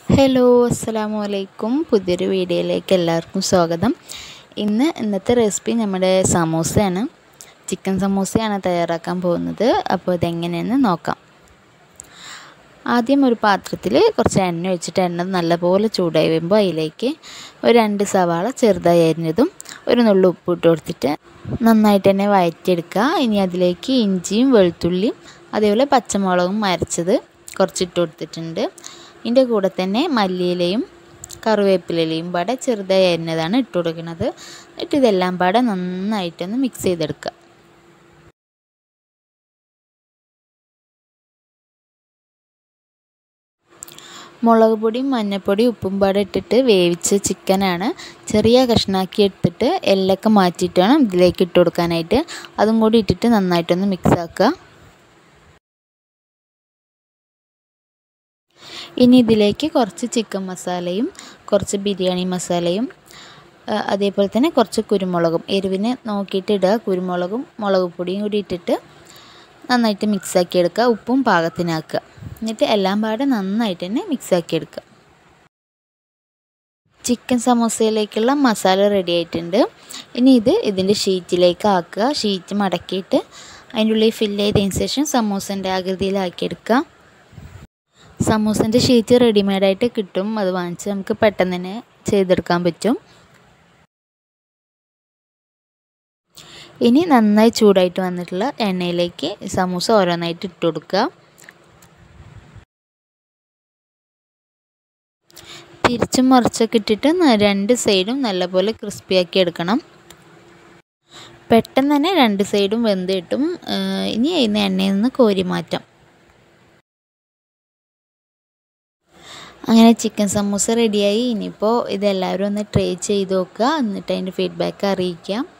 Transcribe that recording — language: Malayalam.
ഹലോ അസ്സലാമു അലൈക്കും പുതിയൊരു വീഡിയോയിലേക്ക് എല്ലാവർക്കും സ്വാഗതം ഇന്ന് ഇന്നത്തെ റെസിപ്പി നമ്മുടെ സമൂസയാണ് ചിക്കൻ സമൂസയാണ് തയ്യാറാക്കാൻ പോകുന്നത് അപ്പോൾ ഇതെങ്ങനെയെന്ന് നോക്കാം ആദ്യം ഒരു പാത്രത്തിൽ കുറച്ച് എണ്ണ ഒഴിച്ചിട്ട് എണ്ണ നല്ലപോലെ ചൂടായി വരുമ്പോൾ അതിലേക്ക് ഒരു രണ്ട് സവാള ചെറുതായി അരിഞ്ഞതും ഒരു നുള്ളു ഉപ്പ് ഇട്ട് കൊടുത്തിട്ട് നന്നായിട്ട് തന്നെ വഴറ്റിയെടുക്കുക ഇനി അതിലേക്ക് ഇഞ്ചിയും വെളുത്തുള്ളിയും അതേപോലെ പച്ചമുളകും അരച്ചത് കുറച്ചിട്ട് കൊടുത്തിട്ടുണ്ട് ഇതിൻ്റെ കൂടെ തന്നെ മല്ലിയിലയും കറിവേപ്പിലയും പാടെ ചെറുതായി അരിഞ്ഞതാണ് ഇട്ട് കൊടുക്കുന്നത് എന്നിട്ട് ഇതെല്ലാം പാടെ നന്നായിട്ടൊന്ന് മിക്സ് ചെയ്തെടുക്കുക മുളക് പൊടിയും മഞ്ഞൾപ്പൊടിയും ഉപ്പും പാടെ ഇട്ടിട്ട് വേവിച്ച ചിക്കനാണ് ചെറിയ കഷ്ണാക്കി എടുത്തിട്ട് എല്ലൊക്കെ മാറ്റിയിട്ട് വേണം ഇതിലേക്ക് ഇട്ട് കൊടുക്കാനായിട്ട് അതും കൂടി ഇട്ടിട്ട് നന്നായിട്ടൊന്ന് മിക്സ് ആക്കുക ഇനി ഇതിലേക്ക് കുറച്ച് ചിക്കൻ മസാലയും കുറച്ച് ബിരിയാണി മസാലയും അതേപോലെ തന്നെ കുറച്ച് കുരുമുളകും എരിവിന് നോക്കിയിട്ട് ഇടുക കുരുമുളകും മുളക് പൊടിയും കൂടി ഇട്ടിട്ട് നന്നായിട്ട് മിക്സാക്കി എടുക്കുക ഉപ്പും പാകത്തിനാക്കുക എന്നിട്ട് എല്ലാം പാടെ നന്നായിട്ട് തന്നെ മിക്സാക്കി എടുക്കുക ചിക്കൻ സമോസയിലേക്കുള്ള മസാല റെഡി ആയിട്ടുണ്ട് ഇനി ഇത് ഇതിൻ്റെ ഷീറ്റിലേക്ക് ആക്കുക ഷീറ്റ് മടക്കിയിട്ട് അതിൻ്റെ ഉള്ളിൽ ഫില്ല് ചെയ്തതിന് ശേഷം സമൂസൻ്റെ ആകൃതിയിലാക്കിയെടുക്കുക സമൂസൻ്റെ ഷീറ്റ് റെഡിമെയ്ഡായിട്ട് കിട്ടും അത് വാങ്ങിച്ച് നമുക്ക് പെട്ടെന്ന് തന്നെ ചെയ്തെടുക്കാൻ പറ്റും ഇനി നന്നായി ചൂടായിട്ട് വന്നിട്ടുള്ള എണ്ണയിലേക്ക് സമൂസ ഓരോന്നായിട്ട് ഇട്ട് കൊടുക്കുക തിരിച്ചും മറിച്ചൊക്കെ ഇട്ടിട്ട് രണ്ട് സൈഡും നല്ലപോലെ ക്രിസ്പിയാക്കി എടുക്കണം പെട്ടെന്ന് തന്നെ രണ്ട് സൈഡും വെന്ത് കിട്ടും ഇനി അതിന് എണ്ണയിൽ നിന്ന് കോരി മാറ്റാം അങ്ങനെ ചിക്കൻ സമൂസ റെഡിയായി ഇനിയിപ്പോൾ ഇതെല്ലാവരും ഒന്ന് ട്രൈ ചെയ്ത് നോക്കുക എന്നിട്ട് അതിൻ്റെ ഫീഡ്ബാക്ക് അറിയിക്കാം